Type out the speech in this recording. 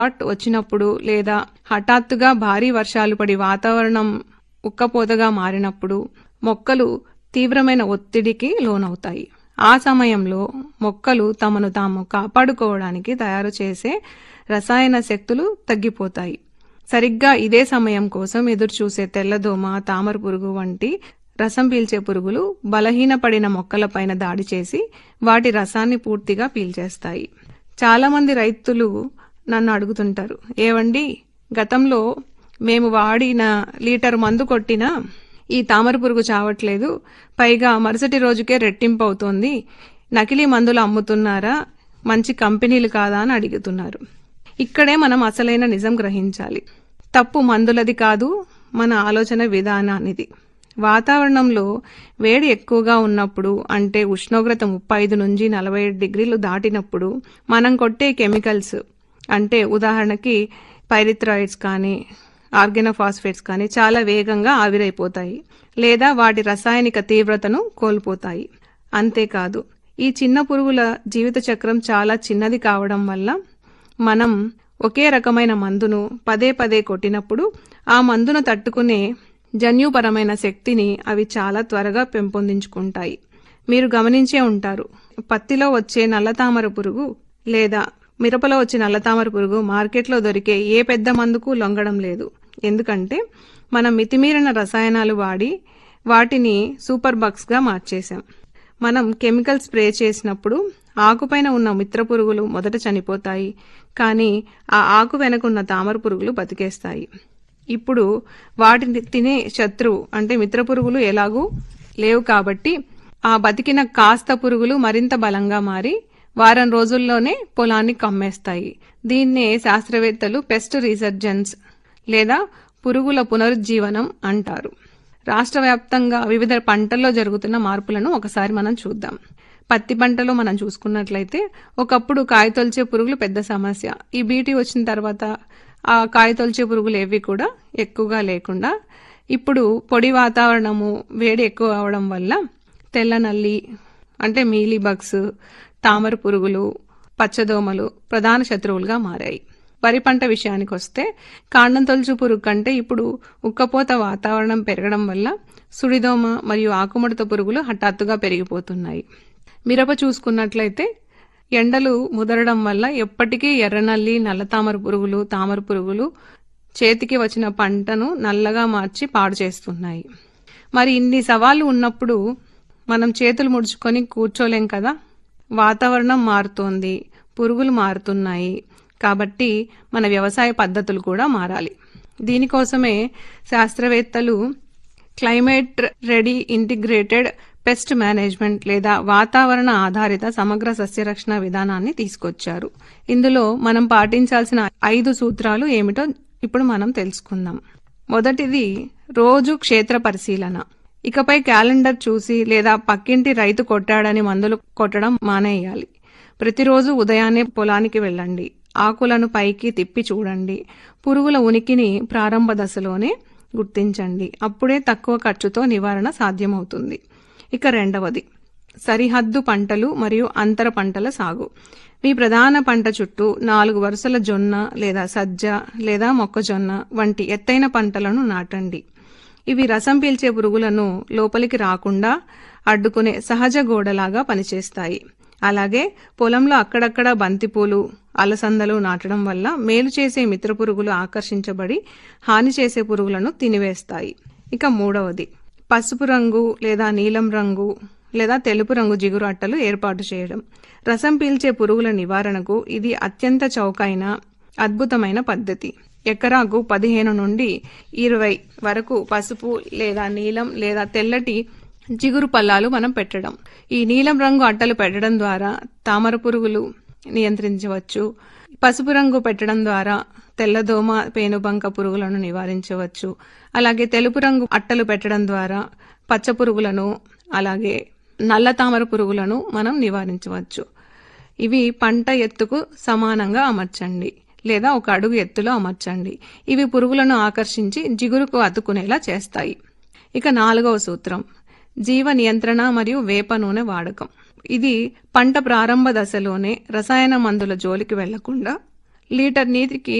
flat వచ్చినప్పుడు లేదా హఠాత్తుగా భారీ వర్షాలు పడి వాతావరణం ఉక్కపోతగా మారినప్పుడు మొక్కలు తీవ్రమైన ఒత్తిడికి లోనవుతాయి ఆ సమయంలో మొక్కలు తమను తాము కాపాడుకోవడానికి తయారు చేసే రసాయన శక్తులు తగ్గిపోతాయి సరిగ్గా ఇదే సమయం కోసం ఎదురుచూసే తెల్లదోమ తామర పురుగు వంటి రసం పీల్చే పురుగులు బలహీనపడిన మొక్కలపైన దాడి చేసి వాటి రసాన్ని పూర్తిగా పీల్చేస్తాయి చాలా మంది రైతులు నన్ను అడుగుతుంటారు ఏవండి గతంలో మేము వాడిన లీటర్ మందు కొట్టినా ఈ తామర పురుగు చావట్లేదు పైగా మరుసటి రోజుకే రెట్టింపు అవుతోంది నకిలీ మందులు అమ్ముతున్నారా మంచి కంపెనీలు కాదా అని అడుగుతున్నారు ఇక్కడే మనం అసలైన నిజం గ్రహించాలి తప్పు మందులది కాదు మన ఆలోచన విధానానిది వాతావరణంలో వేడి ఎక్కువగా ఉన్నప్పుడు అంటే ఉష్ణోగ్రత ముప్పై ఐదు నుంచి నలభై ఏడు డిగ్రీలు దాటినప్పుడు మనం కొట్టే కెమికల్స్ అంటే ఉదాహరణకి పైరిథ్రాయిడ్స్ కానీ ఆర్గెనోఫాస్ఫేట్స్ కానీ చాలా వేగంగా ఆవిరైపోతాయి లేదా వాటి రసాయనిక తీవ్రతను కోల్పోతాయి అంతేకాదు ఈ చిన్న పురుగుల జీవిత చక్రం చాలా చిన్నది కావడం వల్ల మనం ఒకే రకమైన మందును పదే పదే కొట్టినప్పుడు ఆ మందును తట్టుకునే జన్యుపరమైన శక్తిని అవి చాలా త్వరగా పెంపొందించుకుంటాయి మీరు గమనించే ఉంటారు పత్తిలో వచ్చే నల్లతామర పురుగు లేదా మిరపలో వచ్చే నల్లతామర పురుగు మార్కెట్లో దొరికే ఏ పెద్ద మందుకు లొంగడం లేదు ఎందుకంటే మనం మితిమీరిన రసాయనాలు వాడి వాటిని సూపర్ బగ్స్గా మార్చేశాం మనం కెమికల్ స్ప్రే చేసినప్పుడు ఆకుపైన ఉన్న మిత్ర పురుగులు మొదట చనిపోతాయి కానీ ఆ ఆకు వెనకున్న తామర పురుగులు బతికేస్తాయి ఇప్పుడు వాటిని తినే శత్రువు అంటే మిత్ర పురుగులు ఎలాగూ లేవు కాబట్టి ఆ బతికిన కాస్త పురుగులు మరింత బలంగా మారి వారం రోజుల్లోనే పొలాన్ని కమ్మేస్తాయి దీన్నే శాస్త్రవేత్తలు పెస్ట్ రీసర్జెన్స్ లేదా పురుగుల పునరుజ్జీవనం అంటారు రాష్ట్ర వ్యాప్తంగా వివిధ పంటల్లో జరుగుతున్న మార్పులను ఒకసారి మనం చూద్దాం పత్తి పంటలో మనం చూసుకున్నట్లయితే ఒకప్పుడు కాయతొలిచే పురుగులు పెద్ద సమస్య ఈ బీటీ వచ్చిన తర్వాత ఆ కాయతొలిచే పురుగులు ఏవి కూడా ఎక్కువగా లేకుండా ఇప్పుడు పొడి వాతావరణము వేడి ఎక్కువ అవడం వల్ల తెల్ల నల్లి అంటే మీలీ బగ్స్ తామర పురుగులు పచ్చదోమలు ప్రధాన శత్రువులుగా మారాయి వరి పంట విషయానికి వస్తే కాండం తొలుచు పురుగు కంటే ఇప్పుడు ఉక్కపోత వాతావరణం పెరగడం వల్ల సుడిదోమ మరియు ఆకుముడత పురుగులు హఠాత్తుగా పెరిగిపోతున్నాయి మిరప చూసుకున్నట్లయితే ఎండలు ముదరడం వల్ల ఎప్పటికీ ఎర్రనల్లి నల్ల తామర పురుగులు తామర పురుగులు చేతికి వచ్చిన పంటను నల్లగా మార్చి పాడు చేస్తున్నాయి మరి ఇన్ని సవాళ్లు ఉన్నప్పుడు మనం చేతులు ముడుచుకొని కూర్చోలేం కదా వాతావరణం మారుతోంది పురుగులు మారుతున్నాయి కాబట్టి మన వ్యవసాయ పద్ధతులు కూడా మారాలి దీనికోసమే శాస్త్రవేత్తలు climate ready integrated pest management లేదా వాతావరణ ఆధారిత సమగ్ర సస్యరక్షణ విధానాన్ని తీసుకొచ్చారు ఇందులో మనం పాటించాల్సిన ఐదు సూత్రాలు ఏమిటో ఇప్పుడు మనం తెలుసుకుందాం మొదటిది రోజు క్షేత్ర పరిశీలన ఇకపై క్యాలెండర్ చూసి లేదా పక్కింటి రైతు కొట్టాడని మందులు కొట్టడం మానేయాలి ప్రతిరోజు ఉదయాన్నే పొలానికి వెళ్ళండి ఆకులను పైకి తిప్పి చూడండి పురుగుల ఉనికిని ప్రారంభ దశలోనే గుర్తించండి అప్పుడే తక్కువ ఖర్చుతో నివారణ సాధ్యమవుతుంది ఇక రెండవది సరిహద్దు పంటలు మరియు అంతర పంటల సాగు మీ ప్రధాన పంట చుట్టూ నాలుగు వరుసల జొన్న లేదా సజ్జ లేదా మొక్కజొన్న వంటి ఎత్తైన పంటలను నాటండి ఇవి రసం పీల్చే పురుగులను లోపలికి రాకుండా అడ్డుకునే సహజ గోడలాగా పనిచేస్తాయి అలాగే పొలంలో అక్కడక్కడ బంతిపూలు అలసందలు నాటడం వల్ల మేలు చేసే మిత్ర పురుగులు ఆకర్షించబడి హాని చేసే పురుగులను తినివేస్తాయి ఇక మూడవది పసుపు రంగు లేదా నీలం రంగు లేదా తెలుపు రంగు జిగురు అట్టలు ఏర్పాటు చేయడం రసం పీల్చే పురుగుల నివారణకు ఇది అత్యంత చౌకైన అద్భుతమైన పద్ధతి ఎకరాకు పదిహేను నుండి ఇరవై వరకు పసుపు లేదా నీలం లేదా తెల్లటి జిగురు పల్లాలు మనం పెట్టడం ఈ నీలం రంగు అట్టలు పెట్టడం ద్వారా తామర పురుగులు నియంత్రించవచ్చు పసుపు రంగు పెట్టడం ద్వారా తెల్లదోమ పేనుబంక పురుగులను నివారించవచ్చు అలాగే తెలుపు రంగు అట్టలు పెట్టడం ద్వారా పచ్చ పురుగులను అలాగే నల్ల తామర పురుగులను మనం నివారించవచ్చు ఇవి పంట ఎత్తుకు సమానంగా అమర్చండి లేదా ఒక అడుగు ఎత్తులో అమర్చండి ఇవి పురుగులను ఆకర్షించి జిగురుకు అతుకునేలా చేస్తాయి ఇక నాలుగవ సూత్రం జీవ నియంత్రణ మరియు వేప నూనె వాడకం ఇది పంట ప్రారంభ దశలోనే రసాయన మందుల జోలికి వెళ్లకుండా లీటర్ నీటికి